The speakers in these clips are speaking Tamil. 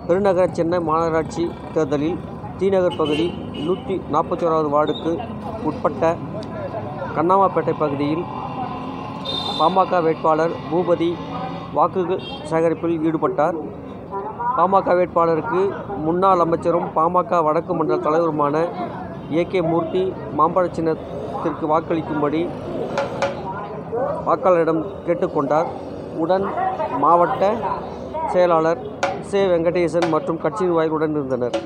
பெருநகர சென்னை மாநகராட்சி தேர்தலில் தி-நகர் பகுதி நூற்றி நாற்பத்தி ஓராவது வார்டுக்கு உட்பட்ட கண்ணாம்பேட்டை பகுதியில் பாமக வேட்பாளர் பூபதி வாக்கு சேகரிப்பில் ஈடுபட்டார் பாமக வேட்பாளருக்கு முன்னாள் அமைச்சரும் பாமக வடக்கு மண்டல தலைவருமான ஏ கே மூர்த்தி மாம்பழ சின்னத்திற்கு வாக்களிக்கும்படி வாக்காளரிடம் கேட்டுக்கொண்டார் உடன் மாவட்ட செயலாளர் சே வெங்கடேசன் மற்றும் கட்சி நிர்வாகிகளுடன் இருந்தனர்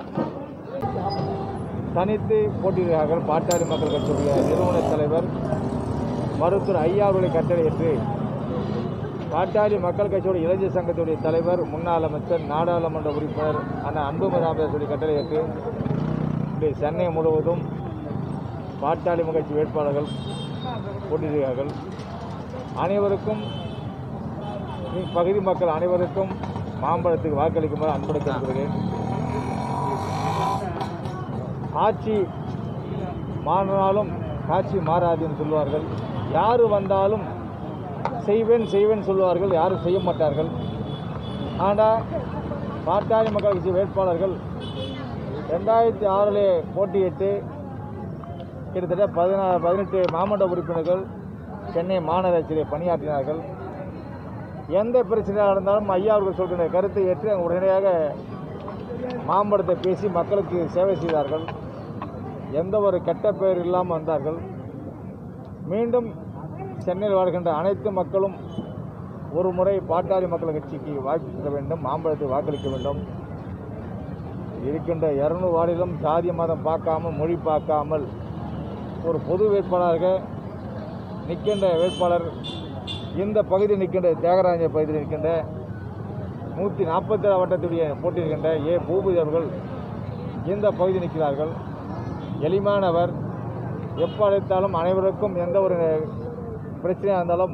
தனித்து போட்டியிடுகிறார்கள் பாட்டாளி மக்கள் கட்சியுடைய நிறுவன தலைவர் மருத்துவர் ஐயா அவர்களை கட்டளையிட்டு பாட்டாளி மக்கள் கட்சியுடைய இளைஞர் சங்கத்துடைய தலைவர் முன்னாள் அமைச்சர் நாடாளுமன்ற உறுப்பினர் அண்ணா அன்புமணி ராமதாசுடைய கட்டளையிட்டு இன்று சென்னை முழுவதும் பாட்டாளி மக்கள் கட்சி வேட்பாளர்கள் போட்டியிடுகிறார்கள் அனைவருக்கும் இப்பகுதி மக்கள் அனைவருக்கும் மாம்பழத்துக்கு வாக்களிக்குமாறு அன்புடன் கேட்கிறேன் ஆட்சி மாறினாலும் காட்சி மாறாது என்று சொல்வார்கள் யார் வந்தாலும் செய்வேன் செய்வேன் சொல்வார்கள் யாரும் செய்ய மாட்டார்கள் ஆனால் பாட்டாளி மக்கள் கட்சி வேட்பாளர்கள் ரெண்டாயிரத்தி ஆறில் போட்டியிட்டு கிட்டத்தட்ட பதினா பதினெட்டு மாவட்ட உறுப்பினர்கள் சென்னை மாநகராட்சியிலே பணியாற்றினார்கள் எந்த பிரச்சனையாக இருந்தாலும் ஐயா அவர்கள் சொல்கிற கருத்தை ஏற்று அவங்க உடனடியாக மாம்பழத்தை பேசி மக்களுக்கு சேவை செய்தார்கள் எந்த ஒரு கெட்ட பெயர் இல்லாமல் வந்தார்கள் மீண்டும் சென்னையில் வாழ்கின்ற அனைத்து மக்களும் ஒரு முறை பாட்டாளி மக்கள் கட்சிக்கு வாக்களிக்க வேண்டும் மாம்பழத்தை வாக்களிக்க வேண்டும் இருக்கின்ற இரநூறு வார்டிலும் சாதி மதம் பார்க்காமல் மொழி பார்க்காமல் ஒரு பொது வேட்பாளராக நிற்கின்ற வேட்பாளர் இந்த பகுதியில் நிற்கின்ற தியாகராஜ பகுதியில் நிற்கின்ற நூற்றி நாற்பத்தி ஏழு வட்டத்துடைய போட்டியிருக்கின்ற ஏ பூபதி அவர்கள் இந்த பகுதி நிற்கிறார்கள் எளிமையானவர் எப்போ அழைத்தாலும் அனைவருக்கும் எந்த ஒரு பிரச்சனையாக இருந்தாலும்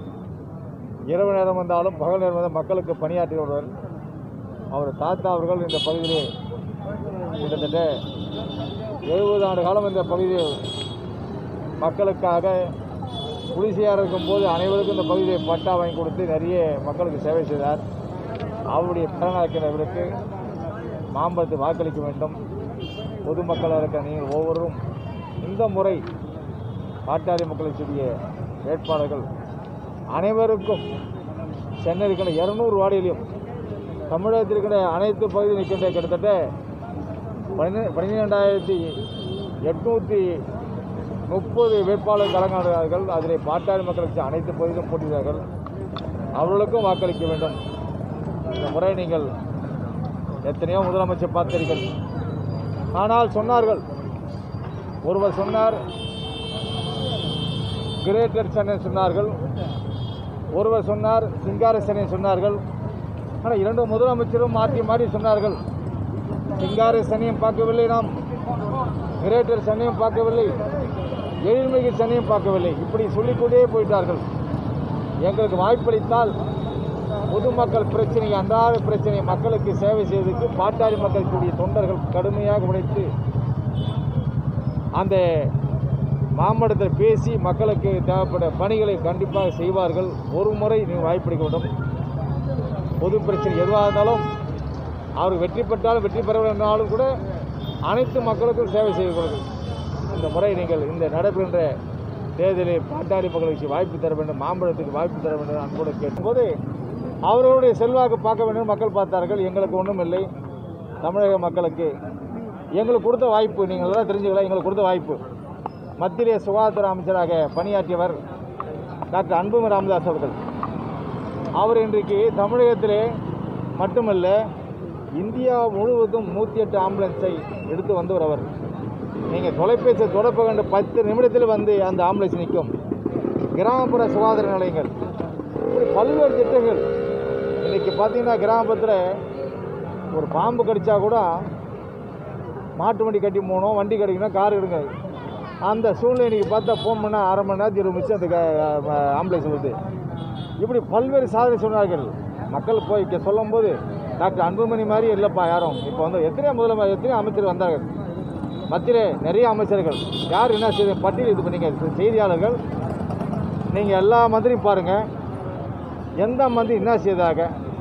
இரவு நேரம் வந்தாலும் பகல் நேரம் வந்தாலும் மக்களுக்கு பணியாற்றி வருவர் அவர் தாத்தா அவர்கள் இந்த பகுதியிலே கிட்டத்தட்ட எழுபது ஆண்டு காலம் இந்த பகுதியில் மக்களுக்காக குடிசையாக இருக்கும்போது அனைவருக்கும் இந்த பகுதியை பட்டா வாங்கி கொடுத்து நிறைய மக்களுக்கு சேவை செய்தார் அவருடைய பிறநாக்கினவருக்கு மாம்பழத்தை வாக்களிக்க வேண்டும் பொதுமக்களாக இருக்க நீங்கள் ஒவ்வொருவரும் இந்த முறை பாட்டாளி மக்களுடைய வேட்பாளர்கள் அனைவருக்கும் சென்னை இருக்கின்ற இரநூறு வார்டிலையும் தமிழகத்தில் இருக்கின்ற அனைத்து பகுதியில் இருக்கின்ற கிட்டத்தட்ட பன்னிரெண்டு பன்னிரெண்டாயிரத்தி எட்நூற்றி முப்பது வேட்பாளர் கலங்காடுகிறார்கள் அதில் பாட்டாளி மக்கள் கட்சி அனைத்து பகுதியிலும் போட்டியிடுகிறார்கள் அவர்களுக்கும் வாக்களிக்க வேண்டும் இந்த முறை நீங்கள் எத்தனையோ முதலமைச்சர் பார்த்தீர்கள் ஆனால் சொன்னார்கள் ஒருவர் சொன்னார் கிரேட்டர் சென்னை சொன்னார்கள் ஒருவர் சொன்னார் சிங்கார சென்னை சொன்னார்கள் ஆனால் இரண்டு முதலமைச்சரும் மாற்றி மாற்றி சொன்னார்கள் சிங்கார சென்னையும் பார்க்கவில்லை நாம் கிரேட்டர் சென்னையும் பார்க்கவில்லை எழில்மிகு சென்னையும் பார்க்கவில்லை இப்படி சொல்லிக்கொண்டே போயிட்டார்கள் எங்களுக்கு வாய்ப்பளித்தால் பொதுமக்கள் பிரச்சனை அன்றாட பிரச்சனை மக்களுக்கு சேவை செய்வதற்கு பாட்டாளி மக்கள் கூடிய தொண்டர்கள் கடுமையாக உழைத்து அந்த மாம்பழத்தில் பேசி மக்களுக்கு தேவைப்பட பணிகளை கண்டிப்பாக செய்வார்கள் ஒரு முறை நீங்கள் வாய்ப்பளிக்க வேண்டும் பொது பிரச்சனை எதுவாக இருந்தாலும் அவர் வெற்றி பெற்றாலும் வெற்றி பெறவில்லைனாலும் கூட அனைத்து மக்களுக்கும் சேவை செய்வார்கள் இந்த முறை நீங்கள் இந்த நடைபெறுகின்ற தேர்தலில் பாட்டாளி மக்களுக்கு வாய்ப்பு தர வேண்டும் மாம்பழத்துக்கு வாய்ப்பு தர வேண்டும் அன்போடு கேட்கும்போது அவர்களுடைய செல்வாக்கு பார்க்க வேண்டும் மக்கள் பார்த்தார்கள் எங்களுக்கு ஒன்றும் இல்லை தமிழக மக்களுக்கு எங்களுக்கு கொடுத்த வாய்ப்பு நீங்கள் எல்லாம் தெரிஞ்சுக்கலாம் எங்களுக்கு கொடுத்த வாய்ப்பு மத்தியிலே சுகாதார அமைச்சராக பணியாற்றியவர் டாக்டர் அன்புமணி ராமதாஸ் அவர்கள் அவர் இன்றைக்கு தமிழகத்திலே மட்டுமல்ல இந்தியா முழுவதும் நூற்றி எட்டு ஆம்புலன்ஸை எடுத்து வந்தவர் அவர் நீங்கள் தொலைபேசி தொடர்பு கண்டு பத்து நிமிடத்தில் வந்து அந்த ஆம்புலன்ஸ் நிற்கும் கிராமப்புற சுகாதார நிலையங்கள் இப்படி பல்வேறு திட்டங்கள் இன்றைக்கி பார்த்தீங்கன்னா கிராமப்புறத்தில் ஒரு பாம்பு கடிச்சா கூட மாட்டு வண்டி கட்டி போகணும் வண்டி கிடைக்கணும் கார் எடுங்க அந்த சூழ்நிலை இன்றைக்கி பார்த்தா ஃபோன் பண்ணால் அரை மணி நேரத்தில் இருபது நிமிஷம் அந்த க- ஆம்புலன்ஸ் வருது இப்படி பல்வேறு சாதனை சொன்னார்கள் மக்கள் போய் இங்க சொல்லும்போது டாக்டர் அன்புமணி மாதிரி இல்லைப்பா யாரும் இப்போ வந்து எத்தனையோ முதலமைச்சர் எத்தனையோ அமைச்சர் வந்தார்கள் மத்தியிலே நிறைய அமைச்சர்கள் யார் என்ன செய்த பட்டியல் இது பண்ணீங்க செய்தியாளர்கள் நீங்கள் எல்லா மந்திரியும் பாருங்கள் எந்த மந்திரி என்ன செய்தாக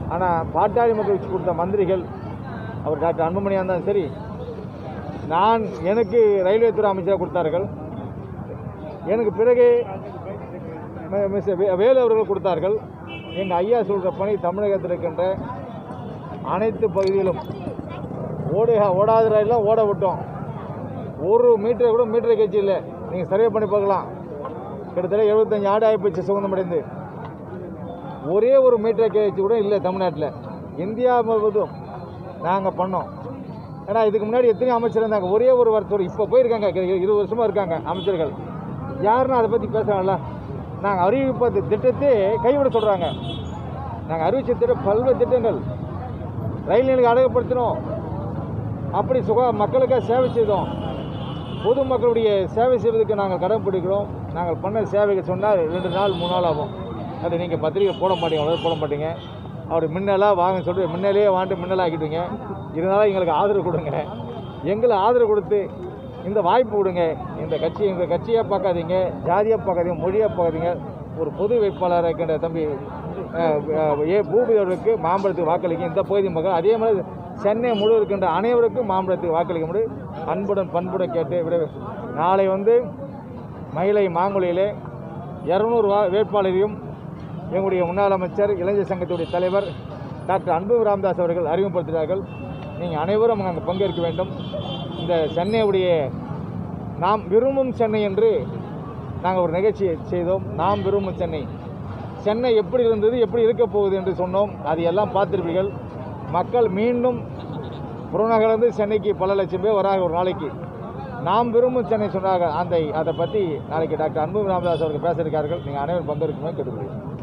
ஆனால் பாட்டாளி மக்கள் கட்சி கொடுத்த மந்திரிகள் அவர் டாக்டர் அன்புமணியாக இருந்தாலும் சரி நான் எனக்கு ரயில்வே துறை அமைச்சராக கொடுத்தார்கள் எனக்கு பிறகு ம- மிஸ் வே- வேலு அவர்கள் கொடுத்தார்கள் எங்கள் ஐயா சொல்கிற பணி தமிழகத்தில் இருக்கின்ற அனைத்து பகுதியிலும் ஓடு ஓடாத ரயிலாம் ஓட விட்டோம் ஒரு மீட்டரை கூட மீட்டரை கட்சி இல்லை நீங்கள் சர்வே பண்ணி பார்க்கலாம் கிட்டத்தட்ட எழுபத்தஞ்சு ஆடு ஆகிப்போச்சு சுதந்திரம் அடைந்து ஒரே ஒரு மீட்டரை கட்சி கூட இல்லை தமிழ்நாட்டில் இந்தியா முழுவதும் நாங்கள் பண்ணோம் ஏன்னா இதுக்கு முன்னாடி எத்தனை அமைச்சர் இருந்தாங்க ஒரே ஒரு வருஷம் இப்போ போயிருக்காங்க இரு- இருபது வருஷமாக இருக்காங்க அமைச்சர்கள் யாருன்னு அதை பற்றி பேசுகிறாங்கல்ல நாங்கள் அறிவிப்பது திட்டத்தை கைவிட சொல்கிறாங்க நாங்கள் அறிவிச்ச திட்டம் பல்வேறு திட்டங்கள் ரயில் நிலையம் அழகுப்படுத்தினோம் அப்படி சுக மக்களுக்காக சேவை செய்தோம் பொதுமக்களுடைய சேவை செய்வதற்கு நாங்கள் கடமைப்படுகிறோம் நாங்கள் பண்ண சேவைகள் சொன்னால் ரெண்டு நாள் மூணு நாள் ஆகும் அது நீங்கள் பத்திரிக்கை போட மாட்டீங்க அவ்வளோ போட மாட்டீங்க அவர் முன்னெல்லாம் வாங்க சொல்லிட்டு முன்னாலேயே வாங்கிட்டு முன்னெல்லாம் ஆக்கிடுவீங்க இருந்தாலும் எங்களுக்கு ஆதரவு கொடுங்க எங்களை ஆதரவு கொடுத்து இந்த வாய்ப்பு கொடுங்க இந்த கட்சி இந்த கட்சியாக பார்க்காதீங்க ஜாதியாக பார்க்காதீங்க மொழியாக பார்க்காதீங்க ஒரு பொது வேட்பாளராக இருக்கின்ற தம்பி அஹ், அஹ், ஏ பூபதி அவர்களுக்கு மாம்பழத்துக்கு வாக்களிக்க இந்த பகுதி மக்கள் அதே மாதிரி சென்னை முழு இருக்கின்ற அனைவருக்கும் மாம்பழத்துக்கு வாக்களிக்க முடியும் அன்புடன் பண்புடன் கேட்டு விட நாளை வந்து மயிலை மாங்குழியிலே இரநூறு வா வேட்பாளரையும் எங்களுடைய முன்னாள் அமைச்சர் இளைஞர் சங்கத்துடைய தலைவர் டாக்டர் அன்பு ராமதாஸ் அவர்கள் அறிமுகப்படுத்தினார்கள் நீங்கள் அனைவரும் அங்கே பங்கேற்க வேண்டும் இந்த சென்னையுடைய நாம் விரும்பும் சென்னை என்று நாங்கள் ஒரு நிகழ்ச்சி செய்தோம் நாம் விரும்பும் சென்னை சென்னை எப்படி இருந்தது எப்படி இருக்க போகுது என்று சொன்னோம் அது எல்லாம் பார்த்திருப்பீர்கள் மக்கள் மீண்டும் புறநகர்ந்து சென்னைக்கு பல லட்சம் பேர் வராங்க ஒரு நாளைக்கு நாம் விரும்பும் சென்னை சொன்னாங்க அந்த அதை பற்றி நாளைக்கு டாக்டர் அன்பு ராமதாஸ் அவர்கள் பேச இருக்கார்கள் நீங்கள் அனைவரும் பங்கேற்குமே கேட்டுக்கொள்கிறேன்